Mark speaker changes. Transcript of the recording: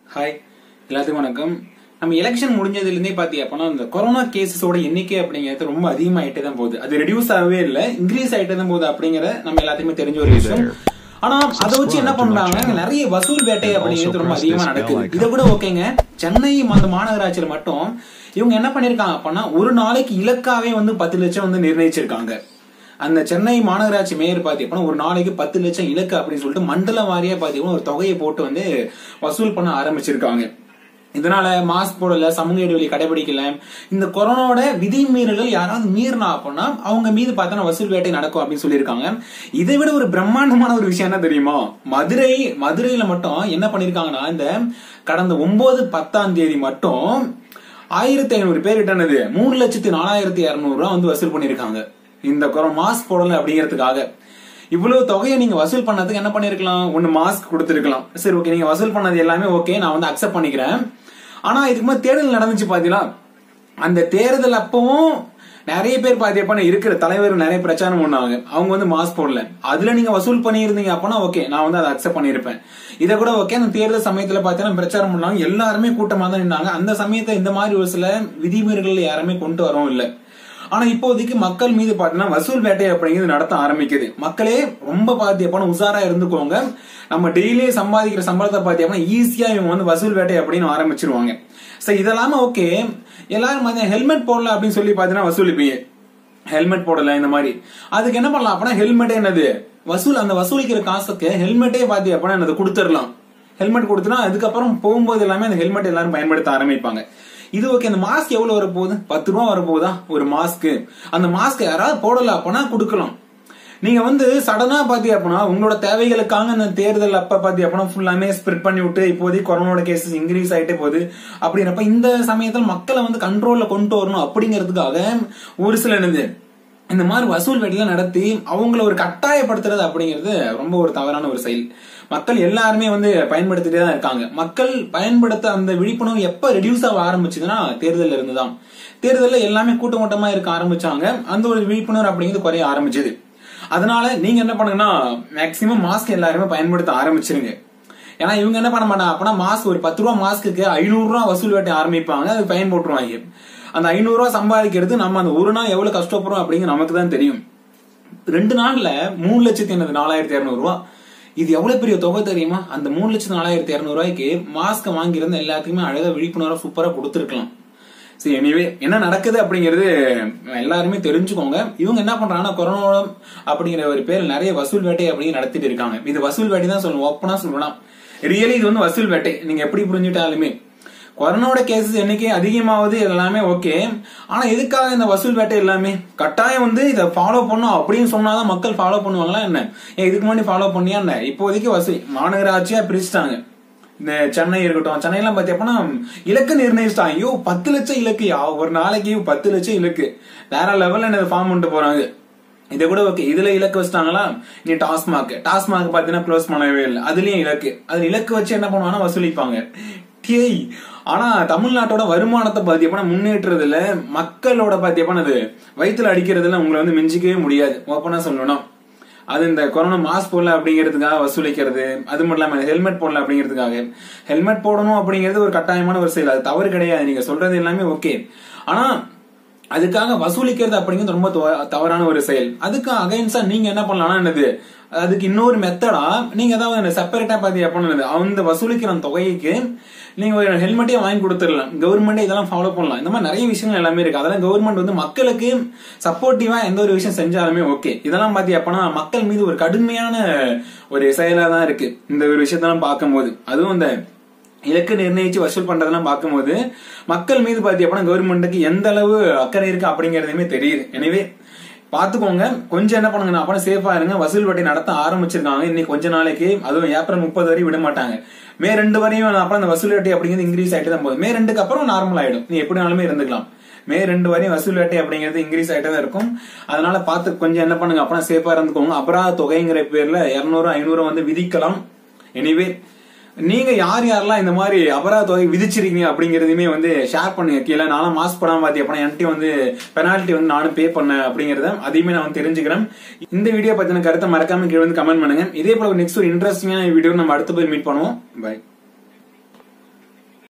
Speaker 1: hi எல்லாத்துக்கும் வணக்கம் நம்ம எலெக்ஷன் முடிஞ்சதுலேருந்தே பாத்தி அப்பனா இந்த கொரோனா கேசஸோட எண்ணிக்கை அப்படிங்கிறது ரொம்ப அதிகமாயிட்டே தான் போகுது அது ரெடியூஸ் ஆகவே இல்லை இன்க்ரீஸ் ஆயிட்டே தான் போகுது அப்படிங்கிற நம்ம எல்லாத்துக்குமே தெரிஞ்ச ஒரு விஷயம் ஆனா அதை வச்சு என்ன பண்றாங்க நிறைய வசூல் வேட்டை அப்படிங்கிறது ரொம்ப அதிகமா நடக்குது இதை கூட ஓகேங்க சென்னை அந்த மாநகராட்சியில மட்டும் இவங்க என்ன பண்ணிருக்காங்க அப்படின்னா ஒரு நாளைக்கு இலக்காவே வந்து பத்து லட்சம் வந்து நிர்ணயிச்சிருக்காங்க அந்த சென்னை மாநகராட்சி மேயர் பாத்தீங்கன்னா ஒரு நாளைக்கு பத்து லட்சம் இலக்கு அப்படின்னு சொல்லிட்டு மண்டல வாரியா பாத்தீங்கன்னா ஒரு தொகையை போட்டு வந்து வசூல் பண்ண ஆரம்பிச்சிருக்காங்க இதனால மாஸ்க் போடல சமூக இடைவெளி கடைபிடிக்கல இந்த கொரோனாவோட விதிமீறல்கள் யாராவது மீறினா அப்படின்னா அவங்க மீது பார்த்தா வசூல் வேட்டை நடக்கும் அப்படின்னு சொல்லியிருக்காங்க இதை விட ஒரு பிரம்மாண்டமான ஒரு விஷயம் என்ன தெரியுமா மதுரை மதுரையில மட்டும் என்ன பண்ணிருக்காங்கன்னா இந்த கடந்த ஒன்பது பத்தாம் தேதி மட்டும் ஆயிரத்தி ஐநூறு பேர் கிட்டனது மூணு லட்சத்தி நாலாயிரத்தி இருநூறு ரூபா வந்து வசூல் பண்ணிருக்காங்க இந்த கொரோனா மாஸ்க் போடல அப்படிங்கிறதுக்காக இவ்வளவு தொகையை நீங்க வசூல் பண்ணதுக்கு என்ன பண்ணிருக்கலாம் ஒன்னு மாஸ்க் கொடுத்துருக்கலாம் சரி ஓகே நீங்க வசூல் பண்ணது எல்லாமே ஓகே நான் வந்து அக்செப்ட் பண்ணிக்கிறேன் ஆனா இதுக்கு மேல தேர்தல் நடந்துச்சு பாத்தீங்களா அந்த தேர்தல் அப்பவும் நிறைய பேர் பாத்தீங்கன்னா இருக்கிற தலைவர் நிறைய பிரச்சாரம் பண்ணாங்க அவங்க வந்து மாஸ்க் போடல அதுல நீங்க வசூல் பண்ணியிருந்தீங்க அப்பனா ஓகே நான் வந்து அதை அக்செப்ட் பண்ணிருப்பேன் இதை கூட ஓகே அந்த தேர்தல் சமயத்துல பாத்தீங்கன்னா பிரச்சாரம் பண்ணாங்க எல்லாருமே கூட்டமா தான் நின்னாங்க அந்த சமயத்துல இந்த மாதிரி ஒரு சில விதிமீறல்கள் யாருமே கொண்டு வரவும் இல்லை ஆனா இப்போதைக்கு மக்கள் மீது பாத்தீங்கன்னா வசூல் வேட்டை அப்படிங்கிறது நடத்த ஆரம்பிக்குது மக்களே ரொம்ப பாத்தியப்பான உஷாரா இருந்துக்கோங்க நம்ம டெய்லி சம்பாதிக்கிற சம்பளத்தை பாத்தியப்பா ஈஸியா இவங்க வந்து வசூல் வேட்டை அப்படின்னு ஆரம்பிச்சிருவாங்க சரி இதெல்லாம ஓகே எல்லாரும் பாத்தீங்கன்னா ஹெல்மெட் போடல அப்படின்னு சொல்லி பாத்தீங்கன்னா வசூலிப்பீங்க ஹெல்மெட் போடல இந்த மாதிரி அதுக்கு என்ன பண்ணலாம் அப்படின்னா ஹெல்மெட்டே என்னது வசூல் அந்த வசூலிக்கிற காசுக்கு ஹெல்மெட்டே பாத்தி அப்படின்னா என்னது கொடுத்துடலாம் ஹெல்மெட் கொடுத்தனா அதுக்கப்புறம் போகும்போது எல்லாமே அந்த ஹெல்மெட் எல்லாரும் பயன்படுத்த ஆரம்பிப்பாங்க இது ஓகே அந்த மாஸ்க் எவ்வளவு வரப்போகுது பத்து ரூபா வரப்போகுதா ஒரு மாஸ்க் அந்த மாஸ்க் யாராவது போடல அப்பனா கொடுக்கலாம் நீங்க வந்து சடனா பாத்தி அப்படின்னா உங்களோட தேவைகளுக்காக அந்த தேர்தல் அப்ப பாத்தி அப்படின்னா ஃபுல்லாமே ஸ்ப்ரெட் பண்ணி விட்டு இப்போதைக்கு கொரோனாவோட கேசஸ் இன்க்ரீஸ் ஆயிட்டே போகுது அப்படின்றப்ப இந்த சமயத்தில் மக்களை வந்து கண்ட்ரோல்ல கொண்டு வரணும் அப்படிங்கிறதுக்காக ஒரு சில என்னது இந்த மாதிரி வசூல் வேட்டையில நடத்தி அவங்கள ஒரு கட்டாயப்படுத்துறது அப்படிங்கிறது ரொம்ப ஒரு தவறான ஒரு செயல் மக்கள் எல்லாருமே வந்து பயன்படுத்திட்டே தான் இருக்காங்க மக்கள் பயன்படுத்த அந்த விழிப்புணர்வு எப்ப ரெடியூஸ் ஆக ஆரம்பிச்சதுன்னா தேர்தல் இருந்துதான் தேர்தலில் எல்லாமே கூட்டம் கூட்டமா இருக்க ஆரம்பிச்சாங்க அந்த ஒரு விழிப்புணர்வு அப்படிங்கிறது குறைய ஆரம்பிச்சது அதனால நீங்க என்ன பண்ணுங்கன்னா மேக்சிமம் மாஸ்க் எல்லாருமே பயன்படுத்த ஆரம்பிச்சிருங்க ஏன்னா இவங்க என்ன பண்ண மாட்டாங்க அப்படின்னா மாஸ்க் ஒரு பத்து ரூபா மாஸ்க்கு ஐநூறு ரூபா வசூல் வேட்டை ஆரம்பிப்பாங்க அது பயன் போட்டுருவாங்க அந்த ஐநூறு ரூபா சம்பாதிக்கிறது நம்ம அந்த ஒரு நாள் எவ்வளவு கஷ்டப்படுறோம் அப்படிங்கிற நமக்கு தான் தெரியும் ரெண்டு நாள்ல மூணு லட்சத்தி என்னது நாலாயிரத்தி இருநூறு ரூபா இது எவ்வளவு பெரிய தொகை தெரியுமா அந்த மூணு லட்சத்தி நாலாயிரத்தி இருநூறு ரூபாய்க்கு மாஸ்க் வாங்கியிருந்த எல்லாத்துக்குமே அழகா விழிப்புணர்வு சூப்பரா கொடுத்துருக்கலாம் சரி எனிவே என்ன நடக்குது அப்படிங்கிறது எல்லாருமே தெரிஞ்சுக்கோங்க இவங்க என்ன பண்றாங்கன்னா கொரோனா அப்படிங்கிற ஒரு பேர் நிறைய வசூல் வேட்டை அப்படின்னு நடத்திட்டு இருக்காங்க இது வசூல் வேட்டை தான் சொல்லணும் ஓப்பனா சொல்லலாம் ரியலி இது வந்து வசூல் வேட்டை நீங்க எப்படி புரிஞ்சுட்டாலுமே கொரோனாவோட கேசஸ் என்னைக்கு அதிகமாவது எல்லாமே ஓகே ஆனா எதுக்காக இந்த வசூல் வேட்டை எல்லாமே கட்டாயம் வந்து இதை ஃபாலோ பண்ணும் அப்படின்னு சொன்னாதான் மக்கள் ஃபாலோ பண்ணுவாங்களா என்ன ஏன் இதுக்கு முன்னாடி ஃபாலோ பண்ணியா என்ன இப்போதைக்கு வசூல் மாநகராட்சியா பிரிச்சுட்டாங்க இந்த சென்னை இருக்கட்டும் சென்னையெல்லாம் பாத்தீங்கன்னா இலக்கு நிர்ணயிச்சிட்டாங்க ஐயோ பத்து லட்சம் இலக்கு ஒரு நாளைக்கு பத்து லட்சம் இலக்கு வேற லெவல்ல என்ன ஃபார்ம் பண்ணிட்டு போறாங்க இதை கூட ஓகே இதுல இலக்கு வச்சிட்டாங்களா நீ டாஸ்மாக் டாஸ்மாக் பாத்தீங்கன்னா க்ளோஸ் பண்ணவே இல்லை அதுலயும் இலக்கு அது இலக்கு வச்சு என்ன பண்ணுவாங்கன்னா வசூலிப்பாங்க டேய் ஆனா தமிழ்நாட்டோட வருமானத்தை பாத்தியப்பா முன்னேற்றதுல மக்களோட பாத்தியப்பா அது வயிற்றுல அடிக்கிறதுல உங்களை வந்து மிஞ்சிக்கவே முடியாது ஓப்பனா சொல்லணும் அது இந்த கொரோனா மாஸ்க் போடல அப்படிங்கிறதுக்காக வசூலிக்கிறது அது மட்டும் இல்லாம ஹெல்மெட் போடல அப்படிங்கிறதுக்காக ஹெல்மெட் போடணும் அப்படிங்கிறது ஒரு கட்டாயமான ஒரு செயல் அது தவறு கிடையாது நீங்க சொல்றது எல்லாமே ஓகே ஆனா அதுக்காக வசூலிக்கிறது அப்படிங்கிறது ரொம்ப தவறான ஒரு செயல் அதுக்கு அகைன்ஸ்டா நீங்க என்ன பண்ணலாம்னா என்னது அதுக்கு இன்னொரு மெத்தடா நீங்க ஏதாவது செப்பரேட்டா பாத்தி பண்ணது அந்த வசூலிக்கிற தொகைக்கு நீங்க ஒரு ஹெல்மெட்டே வாங்கி கொடுத்துடலாம் கவர்மெண்டே இதெல்லாம் ஃபாலோ பண்ணலாம் இந்த மாதிரி நிறைய விஷயங்கள் எல்லாமே இருக்கு அதெல்லாம் கவர்மெண்ட் வந்து மக்களுக்கு சப்போர்ட்டிவா எந்த ஒரு விஷயம் செஞ்சாலுமே ஓகே இதெல்லாம் பாத்தி அப்பனா மக்கள் மீது ஒரு கடுமையான ஒரு செயலா தான் இருக்கு இந்த ஒரு விஷயத்தெல்லாம் பார்க்கும்போது அதுவும் இந்த இலக்கு நிர்ணயிச்சு வசூல் பண்றதெல்லாம் பார்க்கும்போது மக்கள் மீது பாத்தி அப்பனா கவர்மெண்ட்டுக்கு எந்த அளவு அக்கறை இருக்கு அப்படிங்கறதுமே தெரியுது எனவே பாத்துக்கோங்க கொஞ்சம் என்ன பண்ணுங்க அப்பனா சேஃபா இருங்க வசூல் வட்டி நடத்த ஆரம்பிச்சிருக்காங்க இன்னைக்கு கொஞ்ச நாளைக்கு அதுவும் ஏப்ரல் முப்பது வரை விட மாட்டாங்க மே ரெண்டு வரையும் அப்புறம் அந்த வசூல் வட்டி அப்படிங்கிறது இன்க்ரீஸ் ஆயிட்டு தான் போகுது மே ரெண்டுக்கு அப்புறம் நார்மல் ஆயிடும் நீ எப்படினாலுமே இருந்துக்கலாம் மே ரெண்டு வரையும் வசூல் வேட்டை அப்படிங்கிறது இன்க்ரீஸ் ஆயிட்டே தான் இருக்கும் அதனால பார்த்து கொஞ்சம் என்ன பண்ணுங்க அப்புறம் சேஃபா இருந்துக்கோங்க அபராத தொகைங்கிற பேர்ல இருநூறு ஐநூறு வந்து விதிக்கலாம் எனிவே நீங்க யார் யாரெல்லாம் இந்த மாதிரி அபராத தொகை விதிச்சிருக்கீங்க அப்படிங்கறதையுமே வந்து ஷேர் பண்ணுங்க கீழே நானும் மாஸ்க் படாம பாத்தி அப்ப என்கிட்ட வந்து பெனால்ட்டி வந்து நானும் பே பண்ணேன் அப்படிங்கறத அதையுமே நான் வந்து தெரிஞ்சுக்கிறேன் இந்த வீடியோ பத்தின கருத்தை மறக்காம கீழே வந்து கமெண்ட் பண்ணுங்க இதே போல நெக்ஸ்ட் ஒரு இன்ட்ரெஸ்டிங்கான வீடியோ நம்ம அடுத்த போய் மீட் பண்ணுவோம் பை